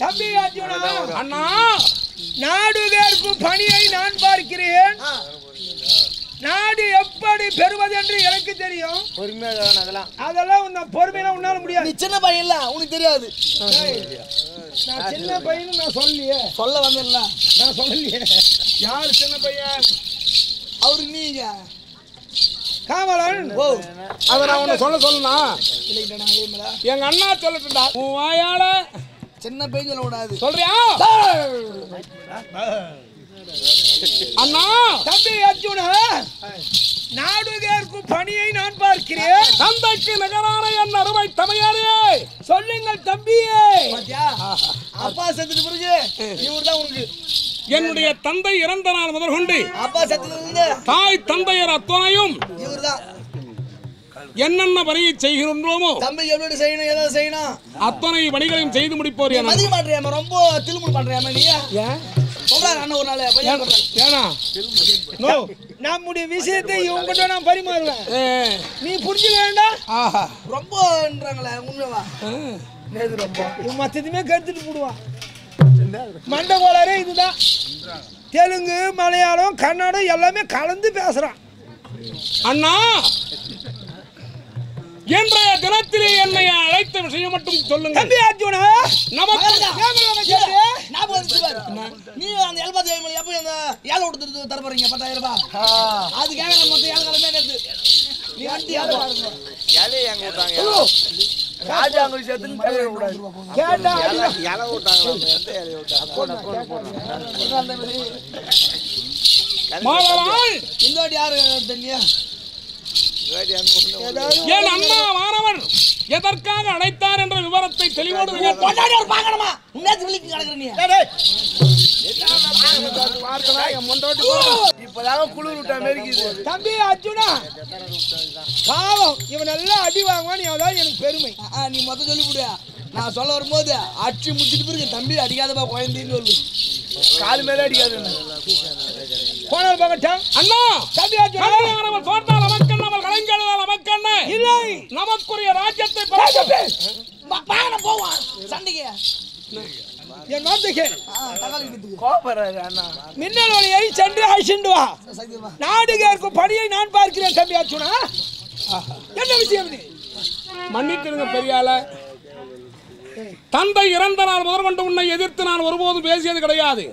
தம்பி அர்ஜுனா அண்ணா நாடு கேட்கும் பணியை நான் பார்க்கிறேன் ஆ, நாடு எப்படி பெறுவது என்று எனக்கு தெரியும் பொறுமையா இருக்கணும் அதெல்லாம் அதெல்லாம் உன்னை பொறுமையெல்லாம் உன்னால நீ முடியாது சின்ன பையன் இல்ல உனக்கு தெரியாது நான் சின்ன பையனு நான் சொல்லலையே சொல்ல வந்தேன்ல நான் சொல்லலையே யார் சின்ன பையன் அவரு நீங்க காமலன் ஓ அதை நான் உன்னை சொல்ல சொல்லனா இல்லைங்கடா ஏமலா எங்க அண்ணா சொல்லட்டுண்டா உன் வாயால சின்ன பையன் சொல்ல கூடாது சொல்றியா அண்ணா தம்பி அர்ஜுனா நாடு கேட்கும் பணியை நான் பார்க்கிறேன் தந்தைக்கு நகரான என் அருமை தமையாரே சொல்லுங்கள் தம்பியே பாத்தியா அப்பா செத்துட்டு பிறகு இவர் தான் உனக்கு என்னுடைய தந்தை இறந்த நாள் முதல் கொண்டு அப்பா செத்துட்டு இருந்து தாய் தந்தையர் அத்தனையும் இவர் தான் என்னென்ன பணியை செய்கின்றோமோ தம்பி எப்படி செய்யணும் எதை செய்யணும் அத்தனை பணிகளையும் செய்து முடிப்போர் என மதிய மாட்டியாம ரொம்ப திருமணம் பண்றியாம நீ சொல்றாரு அண்ணன் ஒரு நாள் பையன் சொல்றாரு. ஏனா நோ நம்முடைய விஷயத்தை இவங்கிட்ட நான் பரிமாறுவேன் ஏ, நீ புரிஞ்சுக்க வேண்டாம் ஆஹா ரொம்பன்றாங்களே உண்மைவா ஆ. நேது ரொம்ப இவன் மற்றதுமே கருத்துட்டு போடுவான் மண்டை கோளாரே இதுதான் தெலுங்கு மலையாளம் கன்னடம் எல்லாமே கலந்து பேசுறான் அண்ணா இன்றைய தினத்திலே என்னை அழைத்த விஷயம் மட்டும் சொல்லுங்கள் தம்பி அர்ஜுனா நமக்கு ஞாபகம் வந்துச்சு பாரு. நீ அந்த எல்பாத்தி ஐம்பது எப்போ அந்த ஏழை கொடுத்துட்டு தர போறீங்க பத்தாயிரம் ரூபாய் அது கேட்கற மொத்தம் ஏழை கிழமை நேற்று நீ வண்டி ஏழை பாருங்க இலையை எங்க விட்டாங்க ராஜா அங்க சேர்த்துன்னு போயிட கூடாது கேட்டா இலை இலை விட்டாங்க எந்த இலையை விட்டாங்க மாதவன் இந்த வாட்டி யாரு தெரியலையா வேடி அங்க ஒண்ணு என் அண்ணா மாணவன் எதற்காக அழைத்தார் என்ற விவரத்தை தெளிவோடு கேட்பான். பொண்டாடி ஒரு பார்க்கணுமா நேற்று விழிக்கு கிடக்குற நீ இப்பதாங்க குளிர் விட்ட மாதிரி இருக்குது தம்பி அர்ஜுனா பாவம் இவன் நல்லா அடி வாங்குவான் அதான் எனக்கு பெருமை ஆ, நீ மொத்தம் சொல்லி விடு நான் சொல்ல வரும்போது அடிச்சு முடிச்சிட்டு பிறகு தம்பி அடிக்காதப்பா குழந்தைன்னு சொல்லு கால் மேல அடிக்காது போனால் பார்க்கட்டும் அண்ணா தம்பி அர்ஜுனா கண்ணியானவன் தோற்றால் நமக்கண்ண அவள் கலைஞர்கள் நமக்கண்ண இல்லை நமக்குரிய ராஜ்யத்தை பெற வாங்கணும் போவான் சண்டைக்கு என் வார்த்தைக்கு ஆ, தக்காளி வித்துக்கு கோபறாரு அண்ணா மின்னல் ஒளியை சென்று அழிச்சுண்டு வா சைக்கிள் வா நாடு கேட்கும் பணியை நான் பார்க்கிறேன் தம்பி அர்ஜுனா என்ன விஷயம் இது மன்னித்திருங்க பெரியால தந்தை இறந்த நாள் முதல் கொண்டு உன்னை எதிர்த்து நான் ஒருபோதும் பேசியது கிடையாது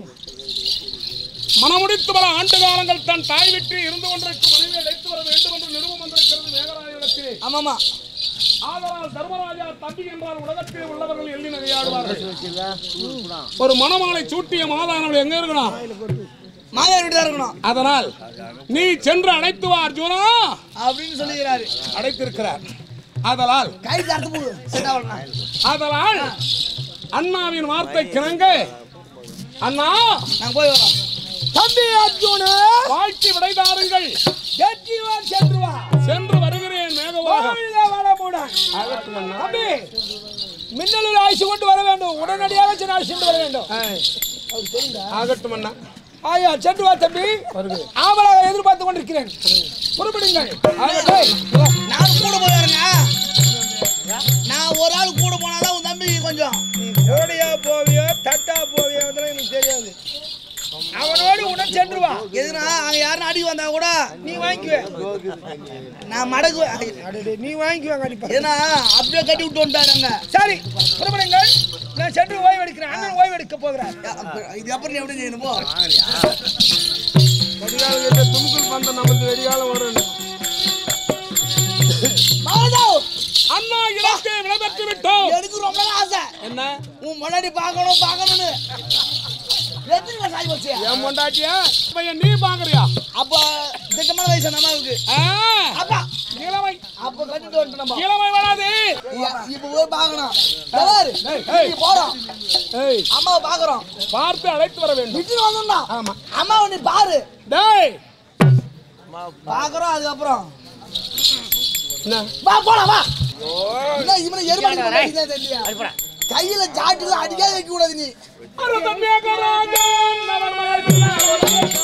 மனமுடித்து பல ஆண்டு காலங்கள் தன் தாய் விட்டு இருந்து கொண்டிருக்கும் மனைவி அழைத்து வர வேண்டும் என்று நிறுவம் வந்திருக்கிறது மேகராஜிடத்திலே ஆமாமா ஆதலால் தர்மராஜா தம்பி என்றால் உலகத்தில் உள்ளவர்கள் எள்ளி நகையாடுவார்கள் ஒரு மணமாலை சூட்டிய மாதானவள் எங்க இருக்கணும் மாமியார் வீட்டு தான் இருக்கணும் அதனால் நீ சென்று அழைத்து வா அர்ஜுனா அப்படின்னு சொல்லிக்கிறாரு அழைத்திருக்கிறார் அதனால் கைக்கு அறுத்து போடு செட் ஆகலாம் அதனால் அண்ணாவின் வார்த்தை கிணங்க அண்ணா நாங்க போய் வரோம் தம்பி அர்ஜுனா வாழ்க்கை விடைதாருங்கள் வெற்றிவான் சென்று வா சென்று வருகிறேன் மேகவாக வாழ்க வளமுடன் தம்பி மின்னலில் ஆய்ச்சி கொண்டு வர வேண்டும் உடனடியாக சென்று அழைச்சிட்டு வர வேண்டும் ஆகட்டும் அண்ணா ஆயா சென்று வா தம்பி ஆவலாக எதிர்பார்த்து கொண்டிருக்கிறேன் புறப்படுங்கள் ஆகட்டும். நான் கூட போய் நான் ஒரு ஆள் கூட போனாதான் உன் தம்பி கொஞ்சம் நீ கோடியா போவியோ தட்டா போவியோ அதெல்லாம் எனக்கு தெரியாது அவனோடு உடன் சென்று வா எதுனா அங்க யாரும் அடி வந்தா கூட நீ வாங்கிக்குவே நான் மடக்குவேன் அடடே, நீ வாங்கிக்குவே கண்டிப்பா ஏன்னா அப்படியே கட்டி விட்டு வந்துட்டாங்க சரி புறப்படுங்கள் நான் சென்று ஓய்வு எடுக்கிறேன் அண்ணன் ஓய்வு எடுக்க போகிறார் இது அப்புறம் நீ எப்படி செய்யணும் போ தும்குல் பந்த நமக்கு வெடியால வரும் மாதவ் அண்ணா இலக்கை விடைபெற்று விட்டோம் எனக்கு ரொம்ப ஆசை என்ன உன் முன்னாடி பார்க்கணும் பார்க்கணும்னு எத்தனை வருஷம் ஆகி போச்சு என் பொண்டாட்டியா பையன் நீ பாக்குறியா அப்ப திட்டமான வயசு நம்ம இருக்கு ஆ, அப்பா இளமை அப்ப கட்டிட்டு வந்துட்டு நம்ம இளமை வராது இப்ப போய் பார்க்கணும் இதோ பாரு, ஏய். இப்படி போறோம் ஏய் அம்மாவை பார்க்கறோம் பார்த்து அழைத்து வர வேண்டும் விட்டுட்டு வந்தோம்னா ஆமா அம்மாவை நீ பாரு டேய் பார்க்கறோம் அதுக்கப்புறம் என்ன வா போலாம் வா என்ன இவனை எருமாடி தெரியல கையில ஜாட்டில அடிக்காத வைக்க கூடாது நீ அருதமியாக ராஜன் அவன் மகள் பிள்ளை